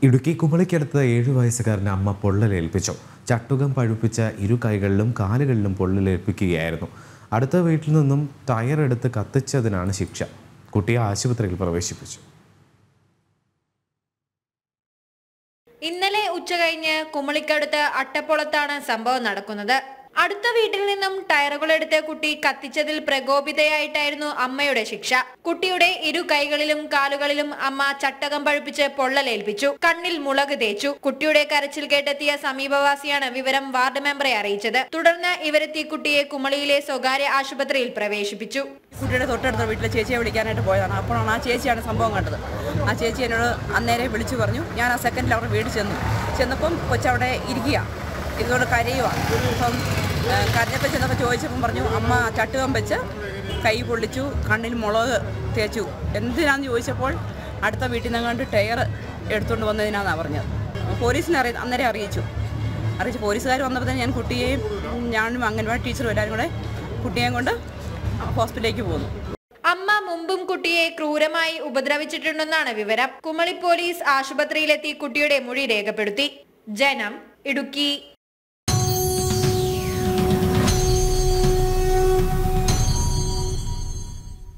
ഇടുക്കി കുമളിക്കടുത്ത് ഏഴു വയസ്സുകാരന് അമ്മ പൊള്ളലേൽപ്പിച്ചു ചട്ടുകം പഴുപ്പിച്ച ഇരു കൈകളിലും കാലുകളിലും പൊള്ളലേൽപ്പിക്കുകയായിരുന്നു അടുത്ത വീട്ടിൽ നിന്നും ടയർ എടുത്ത് കത്തിച്ചതിനാണ് ശിക്ഷ കുട്ടിയെ ആശുപത്രിയിൽ പ്രവേശിപ്പിച്ചു ഇന്നലെ ഉച്ചകഴിഞ്ഞ് കുമളിക്കടുത്ത് അട്ടപ്പുളത്താണ് സംഭവം നടക്കുന്നത് അടുത്ത വീട്ടിൽ നിന്നും ടയറുകൾ എടുത്ത് കുട്ടി കത്തിച്ചതിൽ പ്രകോപിതയായിട്ടായിരുന്നു അമ്മയുടെ ശിക്ഷ കുട്ടിയുടെ ഇരു കൈകളിലും കാലുകളിലും അമ്മ ചട്ടകം പഴുപ്പിച്ച് പൊള്ളലേൽപ്പിച്ചു കണ്ണിൽ മുളക് തേച്ചു കുട്ടിയുടെ കരച്ചിൽ കേട്ടെത്തിയ സമീപവാസിയാണ് വിവരം വാർഡ് മെമ്പറെ അറിയിച്ചത് തുടർന്ന് ഇവരെത്തി കുട്ടിയെ കുമളിയിലെ സ്വകാര്യ ആശുപത്രിയിൽ പ്രവേശിപ്പിച്ചു കുട്ടിയുടെ തൊട്ടടുത്ത വീട്ടിലെ ചേച്ചിയെ വിളിക്കാനായിട്ട് പോയതാണ് അപ്പോഴാണ് ആ ചേച്ചിയാണ് സംഭവം കണ്ടത് ആ ചേച്ചി എന്നോട് അന്നേരെ വിളിച്ചു പറഞ്ഞു ഞാൻ ആ സെക്കൻഡിൽ അവരുടെ വീട് ചെന്നു ചെന്നപ്പം കൊച്ചവിടെ ഇരിക്കുക ഇതുകൊണ്ട് കരയുക അപ്പം ആ, കരഞ്ഞപ്പോൾ ചെന്നപ്പോൾ ചോദിച്ചപ്പം പറഞ്ഞു അമ്മ ചട്ടുകം വെച്ച് കൈ പൊള്ളിച്ചു കണ്ണിൽ മുളക് തേച്ചു എന്തിനാന്ന് ചോദിച്ചപ്പോൾ അടുത്ത വീട്ടിൽ നിന്ന് കണ്ട് ടയർ എടുത്തുകൊണ്ട് വന്നതിനാണെന്നാണ് പറഞ്ഞത് പോലീസിനെ അറിയ അന്നേരം അറിയിച്ചു അറിയിച്ചു പോലീസുകാർ വന്നപ്പോൾ തന്നെ ഞാൻ കുട്ടിയെയും ഞാനും അംഗൻവാടി ടീച്ചറും എല്ലാവരും കൂടെ കുട്ടിയെയും കൊണ്ട് ഹോസ്പിറ്റലിലേക്ക് പോന്നു അമ്മ മുമ്പും കുട്ടിയെ ക്രൂരമായി ഉപദ്രവിച്ചിട്ടുണ്ടെന്നാണ് വിവരം കുമളി പോലീസ് ആശുപത്രിയിലെത്തി കുട്ടിയുടെ മൊഴി രേഖപ്പെടുത്തി ജനം ഇടുക്കി